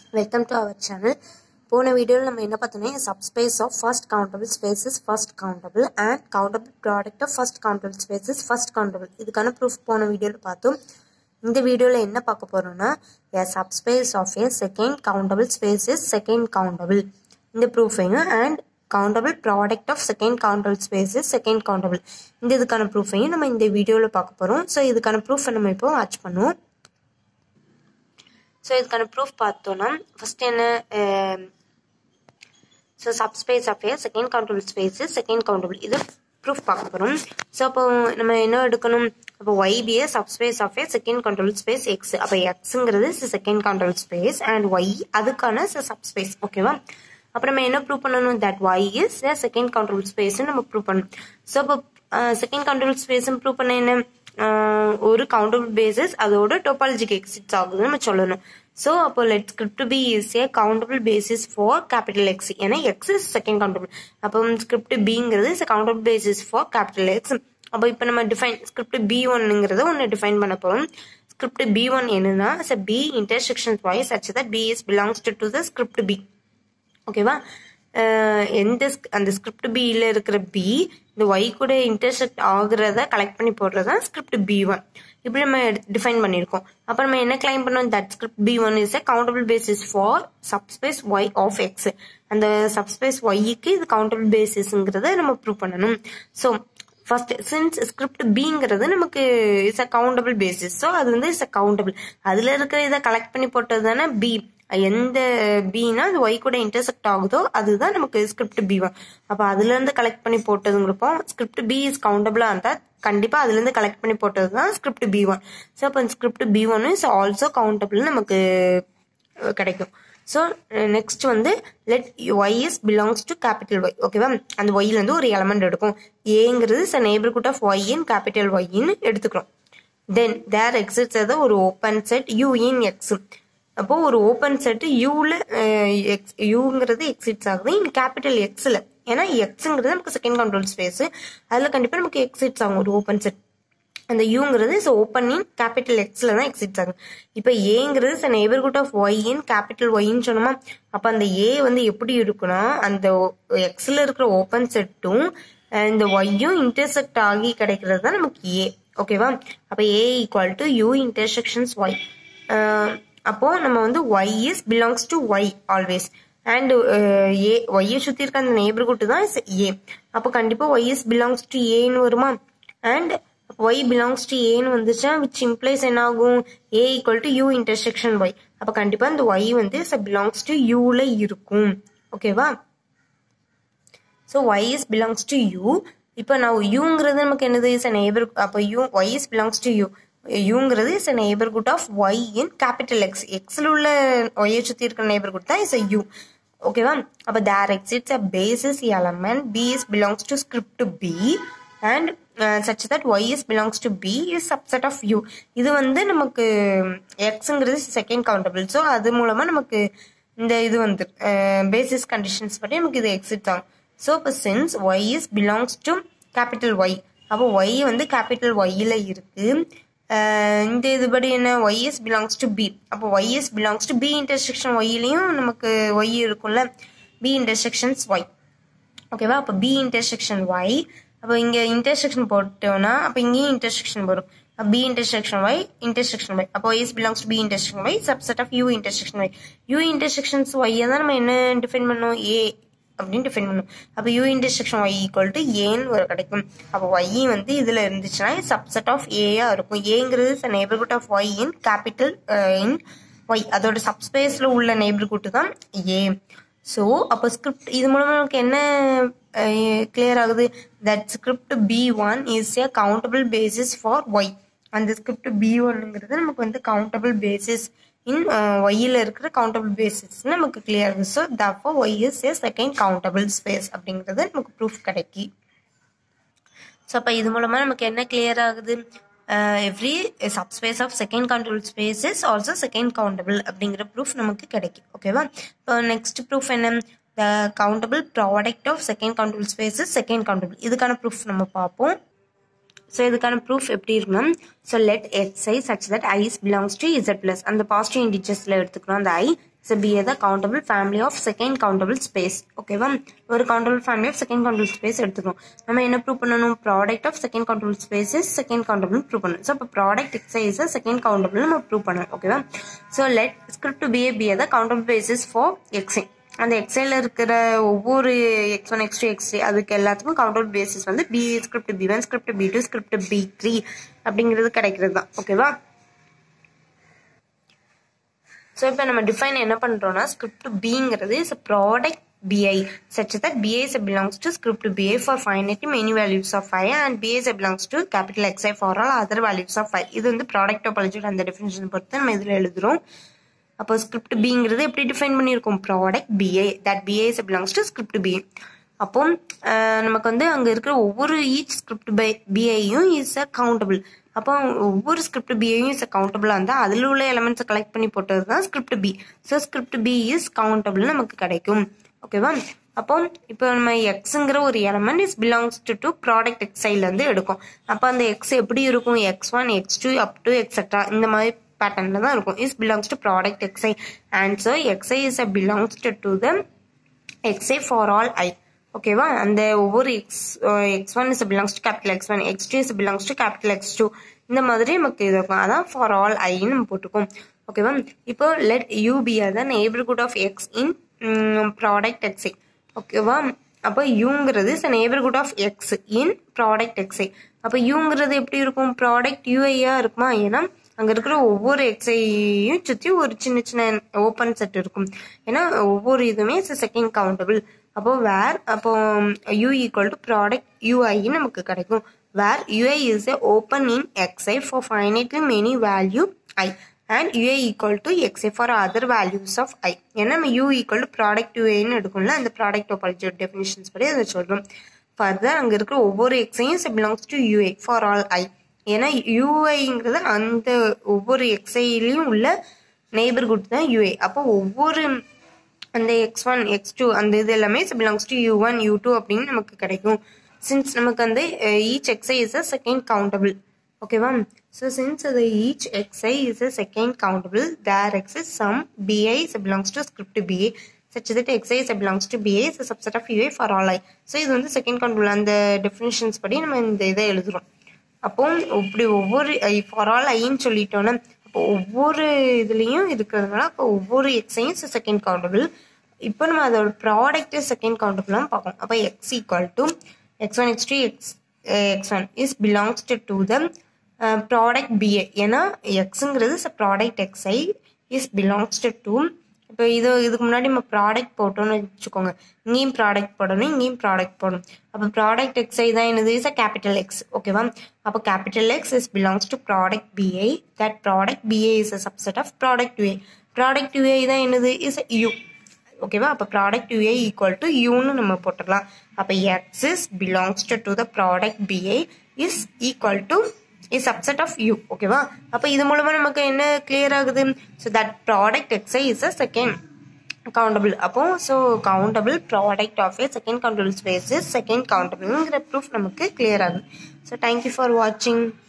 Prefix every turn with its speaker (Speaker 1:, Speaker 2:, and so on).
Speaker 1: Welcome to our channel போன வீடியோவில் நம்ம என்ன பார்த்தோம்னா subspace of first countable spaces first countable and countable product of first countable spaces first countable இதுக்கான proof போன வீடியோவில் பார்த்தோம் இந்த வீடியோவில் என்ன பார்க்க போகிறோம்னா a subspace of a second countable spaces second countable இந்த ப்ரூஃபையும் and countable product of second countable spaces second countable இந்த இதுக்கான ப்ரூஃபையும் நம்ம இந்த வீடியோவில் பார்க்க போகிறோம் ஸோ இதுக்கான ப்ரூஃபை நம்ம இப்போ வாட்ச் பண்ணுவோம் ஸோ இதுக்கான ப்ரூஃப் பார்த்தோன்னா ஃபர்ஸ்ட் என்ன so subspace of a second countable space second countable இது ப்ரூஃப் பார்க்க போகிறோம் ஸோ அப்போ நம்ம என்ன எடுக்கணும் அப்போ Y be a subspace of a second countable space X அப்போ எக்ஸுங்கிறது second countable space and Y அதுக்கான சப்ஸ்பேஸ் ஓகேவா அப்போ நம்ம என்ன ப்ரூவ் பண்ணணும் that Y is a second countable ஸ்பேஸ்னு நம்ம ப்ரூவ் பண்ணணும் ஸோ அப்போ செகண்ட் கவுண்டபிள் ஸ்பேஸ்னு ப்ரூவ் பண்ண என்ன ஒரு கவுண்டபிள் பேசிஸ் அதோட டோபாலஜிக்கு எக்ஸிட்ஸ் ஆகுதுன்னு நம்ம சொல்லணும் ஸோ அப்போ let script B is a countable basis for capital X ஏன்னா எக்ஸ் இஸ் செகண்ட் கவுண்டபிள் அப்போ ஸ்கிரிப்ட் பிங்கிறது is countable basis for capital X அப்போ இப்போ நம்ம டிஃபைன் ஸ்கிரிப்ட் பி ஒன்னுங்கிறத ஒன்று டிஃபைன் பண்ண போகிறோம் ஸ்கிரிப்ட் பி ஒன் என்னன்னா B intersection Y's such that B is belongs to the script B ஓகேவா எந்த அந்த ஸ்கிரிப்ட் பியில் இருக்கிற பி இந்த ஒய் கூட இன்டர்செக்ட் ஆகுறத கலெக்ட் பண்ணி போடுறது தான் ஸ்கிரிப்ட் பி ஒன் இப்படி நம்ம டிஃபைன் பண்ணியிருக்கோம் அப்போ நம்ம என்ன கிளைம் பண்ணோம் that script B one is a countable basis for subspace Y of X அந்த சப்ஸ்பேஸ் ஒய்க்கு இது கவுண்டபிள் பேசிஸ்ங்கிறத நம்ம ப்ரூவ் பண்ணணும் ஸோ ஃபர்ஸ்ட் சின்ஸ் ஸ்கிரிப்ட் பிங்கிறது நமக்கு is a countable basis so அது வந்து இஸ் அ கவுண்டபிள் அதில் இருக்கிற இதை கலெக்ட் பண்ணி போட்டது தானே பி எந்த பினா அது ஒய் கூட இன்டர்செக்ட் ஆகுதோ அதுதான் நமக்கு ஸ்கிரிப்ட் பி ஒன் அப்போ அதுல இருந்து கலெக்ட் பண்ணி போட்டதுங்கிறப்போ ஸ்கிரிப்ட் பி இஸ் கவுண்டபிளா இருந்தா கண்டிப்பா அதுல இருந்து கலெக்ட் பண்ணி போட்டது தான் ஸ்கிரிப்ட் பி ஒன் ஸோ அப்போ script B one is also countable நமக்கு கிடைக்கும் ஸோ நெக்ஸ்ட் வந்து let Y is belongs to capital Y ஓகேவா அந்த ஒய்ல இருந்து ஒரு எலமெண்ட் எடுக்கும் ஏங்கிறது is neighbourhood of Y in capital ஒய்ன்னு எடுத்துக்கிறோம் then there exists an open set U in X அப்போ ஒரு ஓப்பன் செட் யூல எக்ஸ் யூங்கிறது எக்ஸிட்ஸ் ஆகுது இன் கேபிட்டல் எக்ஸில் ஏன்னா எக்ஸுங்கிறது நமக்கு செகண்ட் கண்ட்ரோல் ஸ்பேஸ் அதில் கண்டிப்பாக நமக்கு எக்ஸிட்ஸ் ஆகும் ஒரு ஓப்பன் செட் அந்த யூங்கிறது இஸ் ஓப்பன் இன் கேபிட்டல் எக்ஸில் தான் எக்ஸிட்ஸ் ஆகும் இப்போ ஏங்கிறது is neighbourhood of Y in capital ஒய்ன்னு சொன்னோமா அப்போ அந்த ஏ வந்து எப்படி இருக்குன்னா அந்த எக்ஸில் இருக்கிற ஓப்பன் செட்டும் இந்த ஒய்யும் இன்டர்செக்ட் ஆகி கிடைக்கிறது தான் நமக்கு ஏ ஓகேவா அப்போ A equal to U intersections Y அப்போ நம்ம வந்து Y is belongs to Y always and A ஒய்யை சுற்றி இருக்க அந்த நெய்பர்ஹுட் தான் ஏ அப்போ கண்டிப்பாக ஒய் இஸ் பிலாங்ஸ் டு ஏன்னு வருமா அண்ட் ஒய் பிலாங்ஸ் டு ஏன்னு வந்துச்சா விச் இம்ப்ளைஸ் என்ன ஆகும் A equal to U intersection Y அப்போ கண்டிப்பாக இந்த ஒய் வந்து பிலாங்ஸ் டு யூல இருக்கும் ஓகேவா so Y is belongs to U இப்போ நான் யூங்கிறது நமக்கு என்னது இஸ் நெய்பர் அப்போ U Y is belongs to U யூங்கிறது is a neighbourhood of Y in capital X எக்ஸில் உள்ள ஒய்யை சுற்றி இருக்கிற நெய்பர்ஹுட் தான் இஸ் அ யூ ஓகேவா அப்போ there exists a basis element B is belongs to script B and such that Y is belongs to B is subset of U இது வந்து நமக்கு எக்ஸுங்கிறது செகண்ட் கவுண்டபிள் ஸோ அது மூலமாக நமக்கு இந்த இது வந்து பேசிஸ் கண்டிஷன்ஸ் பற்றி நமக்கு இது எக்ஸிட் ஆகும் ஸோ இப்போ since Y is belongs to capital Y அப்போ ஒய் வந்து கேபிட்டல் ஒய்யில் இருக்குது இந்த இதுபடி என்ன ஒய்எஸ் பிலாங்ஸ் டு பி அப்போ Y is belongs to B intersection ஒய்லையும் நமக்கு ஒய் இருக்கும்ல பி இன்டர்செக்ஷன்ஸ் ஒய் ஓகேவா அப்போ பி இன்டர்செக்ஷன் ஒய் அப்போ இங்கே இன்டர்செக்ஷன் போட்டோம்னா அப்போ இங்கேயும் இன்டர்செக்ஷன் வரும் B intersection Y intersection Y அப்போ Y is belongs to B intersection Y subset of U intersection Y U intersections ஒய்யை தான் நம்ம என்ன டிஃபைன் பண்ணோம் ஏ அப்படின்னு டிஃபைன் பண்ணும் அப்போ U intersection Y equal to ஏன்னு ஒரு கிடைக்கும் அப்போ ஒய் வந்து இதில் இருந்துச்சுன்னா சப்செட் ஆஃப் ஏயா இருக்கும் ஏங்கிறது neighbourhood of Y in capital in Y அதோட சப்ஸ்பேஸில் உள்ள நெய்பர்ஹுட் தான் ஏ ஸோ அப்போ ஸ்கிரிப்ட் இது மூலமாக நமக்கு என்ன கிளியர் ஆகுது that script B one is a countable basis for Y அந்த ஸ்கிரிப்ட் பி ஒன்னுங்கிறது நமக்கு வந்து கவுண்டபிள் பேசிஸ் இன் ஒய்யில் இருக்கிற கவுண்டபிள் பேசிஸ் நமக்கு கிளியர் ஆகுது ஸோ தப்போ Y is a second countable space அப்படிங்கிறது நமக்கு ப்ரூஃப் கிடைக்கி ஸோ அப்போ இது மூலமாக நமக்கு என்ன கிளியர் ஆகுது every subspace of second countable space is also second countable அப்படிங்கிற ப்ரூஃப் நமக்கு கிடைக்கும் ஓகேவா இப்போ நெக்ஸ்ட் ப்ரூஃப் என்ன the countable product of second countable space is second countable இதுக்கான ப்ரூஃப் நம்ம பார்ப்போம் ஸோ இதுக்கான ப்ரூஃப் எப்படி இருக்குன்னா so let X I such that I's belongs to Z plus அந்த பாசிட்டிவ் இன்டிஜர்ஸில் எடுத்துக்கணும் அந்த I so be the countable family of second countable space ஓகேவா ஒரு countable family of second countable space எடுத்துக்கணும் நம்ம என்ன ப்ரூவ் பண்ணணும் product of second countable space is second countable prove பண்ணணும் ஸோ இப்போ ப்ராடக்ட் எக்ஸைஸ் செகண்ட் கவுண்டபிள் நம்ம prove பண்ணணும் ஓகேவா so let script B A be the countable basis for X I அந்த எக்ஸைல இருக்கிற ஒவ்வொரு X one X two X three அதுக்கு எல்லாத்துக்கும் கவுண்டபிள் பேசிஸ் வந்து B script B one script B two script B three அப்படிங்கிறது கிடைக்கிறது தான் ஓகேவா ஸோ இப்போ நம்ம டிஃபைன் என்ன பண்ணுறோம்னா ஸ்கிரிப்ட் பிங்கிறது is a product BI such that BI is belongs to script BI for finite many values of i and BI is belongs to capital XI for all other values of i இது வந்து product topology அந்த definition பொறுத்து நம்ம இதில் எழுதுறோம் அப்போ script பிங்கிறது எப்படி டிஃபைன் பண்ணியிருக்கோம் product B I that B I is belongs to script B I அப்போ நமக்கு வந்து அங்கே இருக்கிற ஒவ்வொரு ஈச் ஸ்கிரிப்ட் பை பிஐயும் இஸ் அ கவுண்டபிள் அப்போ ஒவ்வொரு ஸ்கிரிப்ட் பிஐயும் இஸ் அ கவுண்டபிளாக இருந்தால் அதில் உள்ள எலமெண்ட்ஸை கலெக்ட் பண்ணி போட்டது தான் script B so script B is countable நமக்கு கிடைக்கும் ஓகேவா அப்போ இப்போ நம்ம எக்ஸுங்கிற ஒரு element is belongs to to product எக்ஸைலேருந்து எடுக்கும் அப்போ அந்த எக்ஸ் எப்படி இருக்கும் X one X two up to etcetera இந்த மாதிரி பேட்டர்னில் தான் இருக்கும் is belongs to product X I answer X I is a belongs to to the X I for all I ஓகேவா அந்த ஒவ்வொரு X X one is belongs to capital X one X two is belongs to capital X two இந்த மாதிரி நமக்கு இது இருக்கும் அதான் for all ஐன்னு நம்ம போட்டுக்கோம் ஓகேவா இப்போ let U be are the neighbourhood of X in product X I ஓகேவா அப்போ யூங்கிறது is neighbourhood of X in product X I அப்போ யூங்கிறது எப்படி இருக்கும் ப்ராடக்ட் யூஐயா இருக்குமா ஏன்னா அங்கே இருக்கிற ஒவ்வொரு எக்ஸையும் சுற்றி ஒரு சின்ன சின்ன ஓப்பன் செட் இருக்கும் ஏன்னா ஒவ்வொரு இதுவுமே செகண்ட் கவுண்டபிள் அப்போ வேர் அப்போ யூ ஈக்குவல் டு ப்ராடக்ட் யூஐன்னு நமக்கு கிடைக்கும் where U I is a open in X I for finitely many value I and U A equal to X I for other values of I ஏன்னா நம்ம யூ ஈக்குவல் டு ப்ராடக்ட் யூஏன்னு எடுக்கும்ல அந்த product topology definitions படி அதை சொல்கிறோம் ஃபர்தர் அங்கே இருக்கிற ஒவ்வொரு எக்ஸையும் belongs to U A for all I ஏன்னா யூஐங்கிறது அந்த ஒவ்வொரு எக்ஸ்ஐலையும் உள்ள நெய்பர்ஹுட் தான் யூஏ அப்போ ஒவ்வொரு அந்த எக்ஸ் ஒன் எக்ஸ் டூ அந்த இது எல்லாமே belongs to U one U two அப்படின்னு நமக்கு கிடைக்கும் சின்ஸ் நமக்கு வந்து each X I is a second countable ஓகேவா ஸோ சின்ஸ் அது each X I is a second countable there X is some B I is belongs to script B A such that xi is belongs to BA is a subset of UA for all i. So இது வந்து second countable அந்த definitions படி நம்ம இந்த இதை எழுதுறோம் அப்போ இப்படி ஒவ்வொரு ஃபார் ஆல் ஐன்னு சொல்லிட்டோன்னா அப்போ ஒவ்வொரு இதுலேயும் இருக்கிறதுனால அப்போ ஒவ்வொரு எக்ஸையும் செகண்ட் கவுண்டபிள் இப்போ நம்ம அதோட ப்ராடக்ட் செகண்ட் கவுண்டபிளாக பார்ப்போம் அப்போ X equal to X one X two X X one is belongs to to the product B A ஏன்னா எக்ஸுங்கிறது product X I is belongs to two இப்போ இது இதுக்கு முன்னாடி நம்ம ப்ராடக்ட் போட்டோம்னு வச்சுக்கோங்க இங்கேயும் ப்ராடக்ட் போடணும் இங்கேயும் ப்ராடக்ட் போடணும் அப்போ ப்ராடக்ட் எக்ஸை தான் என்னது இஸ் அ கேபிட்டல் எக்ஸ் ஓகேவா அப்போ capital X is belongs to product B I that product B A is a subset of product U A product U A தான் என்னது இஸ் யூ ஓகேவா அப்போ ப்ராடக்ட் யூஏ ஈக்குவல் டு யூன்னு நம்ம போட்டுடலாம் அப்போ X is belongs to to the product B I is equal to is subset of U ஓகேவா அப்போ இது மூலமா நமக்கு என்ன கிளியர் ஆகுது so that product X I is a second countable அப்போ so countable product of a second countable space second கவுண்டபிள்ங்கிற proof நமக்கு கிளியர் ஆகுது ஸோ தேங்க்யூ ஃபார் வாட்சிங்